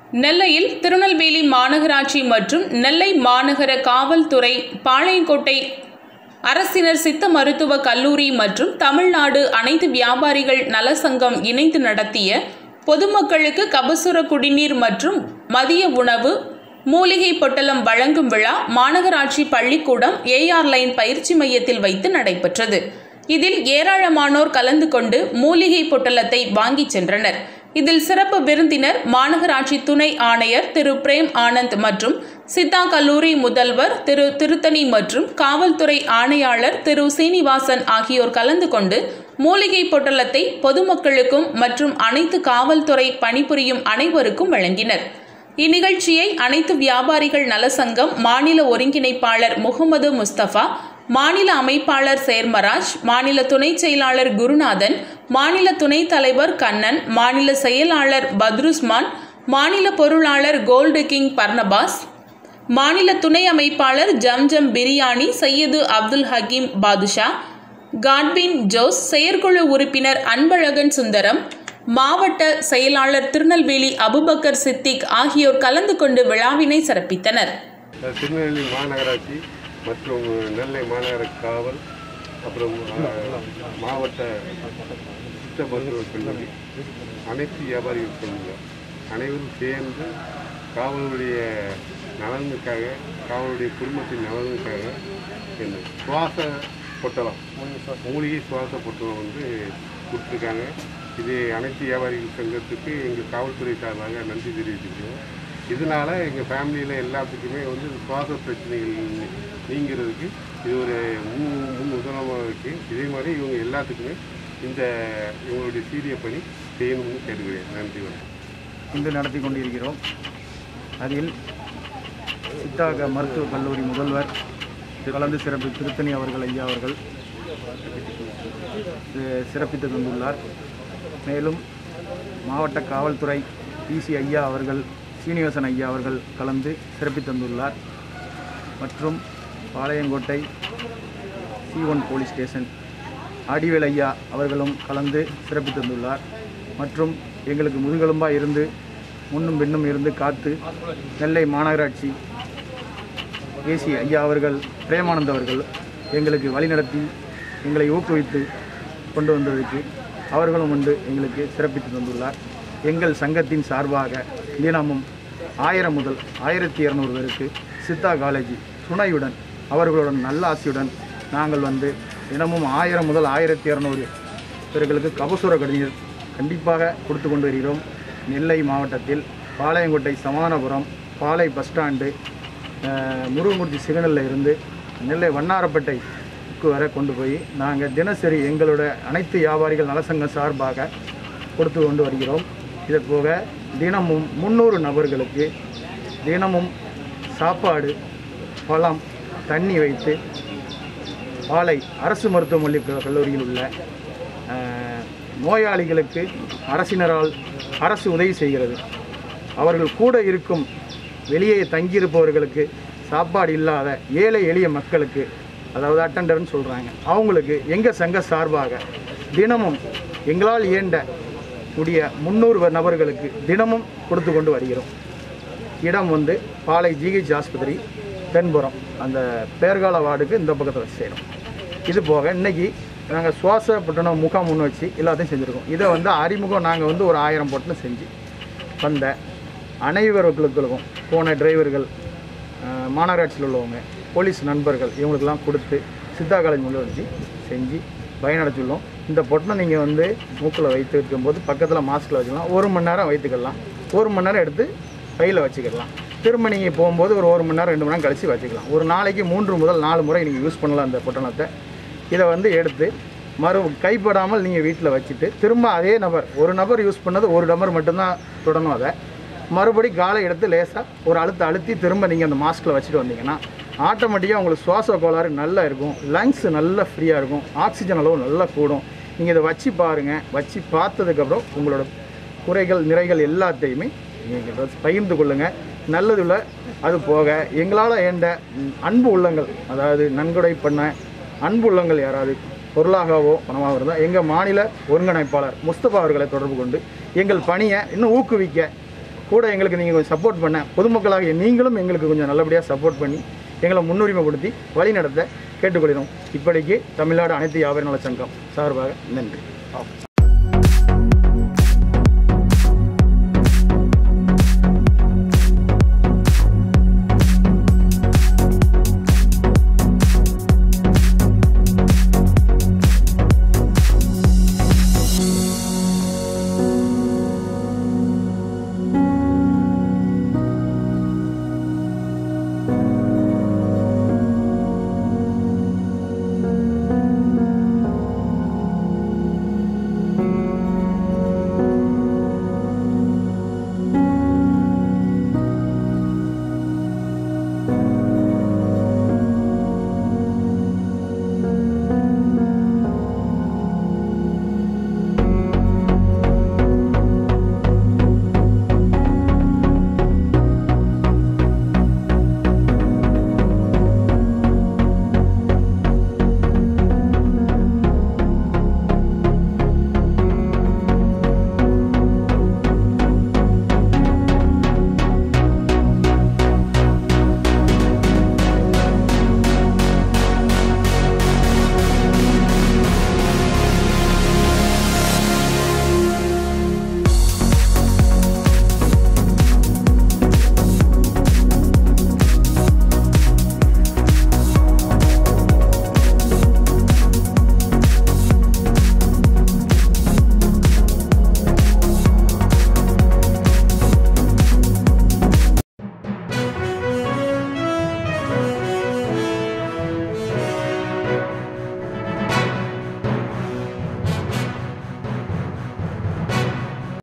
நெல்லையில் திருநெல்வேலி மாநகராட்சி மற்றும் நெல்லை மாநகர காவல்துறை பாளையங்கோட்டை அரசினர் சித்த மருத்துவ கல்லூரி மற்றும் தமிழ்நாடு அனைத்து வியாபாரிகள் நல சங்கம் இணைந்து நடத்திய பொதுமக்களுக்கு கபசுர குடிநீர் மற்றும் மதிய உணவு மூலிகை பொட்டலம் வழங்கும் விழா மாநகராட்சி பள்ளிக்கூடம் ஏஆர் லைன் பயிற்சி மையத்தில் வைத்து நடைபெற்றது இதில் ஏராளமானோர் கலந்து கொண்டு மூலிகை பொட்டலத்தை வாங்கிச் சென்றனர் இதில் சிறப்பு விருந்தினர் மாநகராட்சி துணை ஆணையர் திரு பிரேம் ஆனந்த் மற்றும் சித்தா கல்லூரி முதல்வர் திரு திருத்தணி மற்றும் காவல்துறை ஆணையாளர் திரு சீனிவாசன் ஆகியோர் கலந்து கொண்டு மூலிகை பொட்டலத்தை பொதுமக்களுக்கும் மற்றும் அனைத்து காவல்துறை பணிபுரியும் அனைவருக்கும் வழங்கினர் இந்நிகழ்ச்சியை அனைத்து வியாபாரிகள் நல சங்கம் மாநில ஒருங்கிணைப்பாளர் முகமது முஸ்தபா மாநில அமைப்பாளர் சேர்மராஜ் மாநில துணைச் செயலாளர் குருநாதன் மாநில துணைத் தலைவர் கண்ணன் மாநில செயலாளர் பத்ருஸ்மான் மாநில பொருளாளர் கோல்டு கிங் பர்னபாஸ் மாநில துணை அமைப்பாளர் ஜம்ஜம் பிரியாணி சையது அப்துல் ஹக்கீம் பாதுஷா காட்வின் ஜோஸ் செயற்குழு உறுப்பினர் அன்பழகன் சுந்தரம் மாவட்ட செயலாளர் திருநெல்வேலி அபுபக்கர் சித்திக் ஆகியோர் கலந்து கொண்டு விழாவினை சிறப்பித்தனர் திருநெல்வேலி மாநகராட்சி மற்றும் நெல்லை மாநகர காவல் அப்புறம் அஹ், மாவட்ட சித்த மருத்துவ கல்லூரி அனைத்து வியாபாரிகள் சொல்லுங்கள் அனைவரும் சேர்ந்து காவலுடைய நலனுக்காக காவலுடைய குடும்பத்தின் நலனுக்காக இந்த சுவாச பொட்டலம் மூலிகை சுவாச பொட்டலம் வந்து கொடுத்துருக்காங்க இது அனைத்து வியாபாரிகள் சங்கத்துக்கு எங்கள் காவல்துறை சார்பாக நன்றி தெரிவிச்சுக்கிறோம் இதனால எங்கள் ஃபேமிலியில் எல்லாத்துக்குமே வந்து சுவாச பிரச்சனைகள் நீங்கிறதுக்கு இது ஒரு முன் முன் உதாரணமாக இருக்குது இதே மாதிரி இவங்க எல்லாத்துக்குமே இந்த இவங்களுடைய சீரிய பணி செய்யணும்னு கேட்டுக்கிறேன் நன்றி வணக்கம் இன்று நடத்தி கொண்டிருக்கிறோம் அதில் சித்தாக மருத்துவக் கல்லூரி முதல்வர் கலந்து சிறப்பு திருத்தணி அவர்கள் ஐயா அவர்கள் சி- சிறப்பித்து தந்துள்ளார் மேலும் மாவட்ட காவல்துறை பிசி ஐயா அவர்கள் சீனிவாசன் ஐயா அவர்கள் கலந்து சிறப்பித்து தந்துள்ளார் மற்றும் Palayamkottai C one police station Adivel ஐயா அவர்களும் கலந்து சிறப்பித்து தந்துள்ளார் மற்றும் எங்களுக்கு முதுகெலும்பாக இருந்து முன்னும் பின்னும் இருந்து காத்து நெல்லை மாநகராட்சி ஏசி ஐயா அவர்கள் பிரேமானந்த் அவர்கள் எங்களுக்கு வழிநடத்தி எங்களை ஊக்குவித்து கொண்டு வந்ததற்கு அவர்களும் வந்து எங்களுக்கு சிறப்பித்து தந்துள்ளார் எங்கள் சங்கத்தின் சார்பாக தினமும் ஆயிரம் முதல் ஆயிரத்தி இரநூறு பேருக்கு சித்தா காலேஜ் துணையுடன் அவர்களுடன் நல்ல ஆசையுடன் நாங்கள் வந்து தினமும் ஆயிரம் முதல் ஆயிரத்தி இரநூறு பேர்களுக்கு கபசுர கடிநீர் கண்டிப்பாக கொடுத்து கொண்டு வருகிறோம் நெல்லை மாவட்டத்தில் பாளையங்கோட்டை சமானபுரம் பாளை பஸ் ஸ்டாண்டு அஹ், முருகமூர்த்தி சிக்னலில் இருந்து நெல்லை வண்ணாரப்பேட்டைக்கு வர கொண்டு போய் நாங்கள் தினசரி எங்களோட அனைத்து வியாபாரிகள் நலசங்கம் சார்பாக கொடுத்து கொண்டு வருகிறோம் இது போக தினமும் முந்நூறு நபர்களுக்கு தினமும் சாப்பாடு பழம் தண்ணி வைத்து பாலை அரசு மருத்துவமனை கல்லூரியில் உள்ள அஹ், நோயாளிகளுக்கு அரசினரால் அரசு உதவி செய்கிறது அவர்கள் கூட இருக்கும் வெளியே தங்கியிருப்பவர்களுக்கு சாப்பாடு இல்லாத ஏழை எளிய மக்களுக்கு அதாவது அட்டண்டர்னு சொல்கிறாங்க அவங்களுக்கு எங்கள் சங்க சார்பாக தினமும் எங்களால் இயன்ற கூடிய முந்நூறு நபர்களுக்கு தினமும் கொடுத்து கொண்டு வருகிறோம் இடம் வந்து பாளை ஜிஹெச் ஆஸ்பத்திரி தென்புறம் அந்த பேர்கால வார்டுக்கு இந்த பக்கத்தில் செய்கிறோம் இது போக இன்னைக்கு நாங்கள் சுவாச பட்டணம் முகாம் முன் வச்சு எல்லாத்தையும் செஞ்சுருக்கோம் இதை வந்து அறிமுகம் நாங்கள் வந்து ஒரு ஆயிரம் பொட்டலம் செஞ்சு வந்த அனைவர்களுக்கும் போன டிரைவர்கள் அஹ், மாநகராட்சியில் உள்ளவங்க போலீஸ் நண்பர்கள் இவங்களுக்கெல்லாம் கொடுத்து சித்தா காலேஜ் முள்ள வச்சு செஞ்சு பயனடைச்சுள்ளோம் இந்த பொட்டலம் நீங்கள் வந்து மூக்கில் வைத்து இருக்கும்போது பக்கத்தில் மாஸ்கில் வச்சுக்கலாம் ஒரு மணி நேரம் வைத்துக்கலாம் ஒரு மணி நேரம் எடுத்து கையில் வச்சுக்கலாம் திரும்ப நீங்கள் போகும்போது ஒரு ஒரு மணி நேரம் ரெண்டு மணி நேரம் கழித்து வச்சுக்கலாம் ஒரு நாளைக்கு மூன்று முதல் நாலு முறை நீங்கள் யூஸ் பண்ணலாம் அந்த பொட்டணத்தை இதை வந்து எடுத்து மறு கைப்படாமல் நீங்கள் வீட்டில் வச்சுட்டு திரும்ப அதே நபர் ஒரு நபர் யூஸ் பண்ணது ஒரு நபர் மட்டும்தான் தொடணும் அதை மறுபடி காலை எடுத்து லேசாக ஒரு அழுத்த அழுத்தி திரும்ப நீங்கள் அந்த மாஸ்கில் வச்சுட்டு வந்தீங்கன்னா ஆட்டோமேட்டிக்காக உங்களுக்கு சுவாச கோளாறு நல்லா இருக்கும் லங்ஸ் நல்லா ஃப்ரீயாக இருக்கும் ஆக்சிஜன் அளவு நல்லா கூடும் நீங்கள் இதை வச்சு பாருங்கள் வச்சு பார்த்ததுக்கப்புறம் உங்களோட குறைகள் நிறைகள் எல்லாத்தையுமே நீங்கள் பகிர்ந்து கொள்ளுங்கள் நல்லதுள்ள அது போக எங்களால் ஏண்ட ம், அன்பு உள்ளங்கள் அதாவது நன்கொடை பண்ண அன்பு உள்ளங்கள் யாராவது பொருளாகவோ பணமாக இருந்தால் எங்கள் மாநில ஒருங்கிணைப்பாளர் முஸ்தபா அவர்களை தொடர்பு கொண்டு எங்கள் பணியை இன்னும் ஊக்குவிக்க கூட எங்களுக்கு நீங்கள் கொஞ்சம் சப்போர்ட் பண்ண பொதுமக்களாக நீங்களும் எங்களுக்கு கொஞ்சம் நல்லபடியாக சப்போர்ட் பண்ணி எங்களை முன்னுரிமைப்படுத்தி வழி நடத்த கேட்டுக்கொள்கிறோம் இப்படிக்கு தமிழ்நாடு அனைத்து வியாபாரி நலச் சங்கம் சார்பாக நன்றி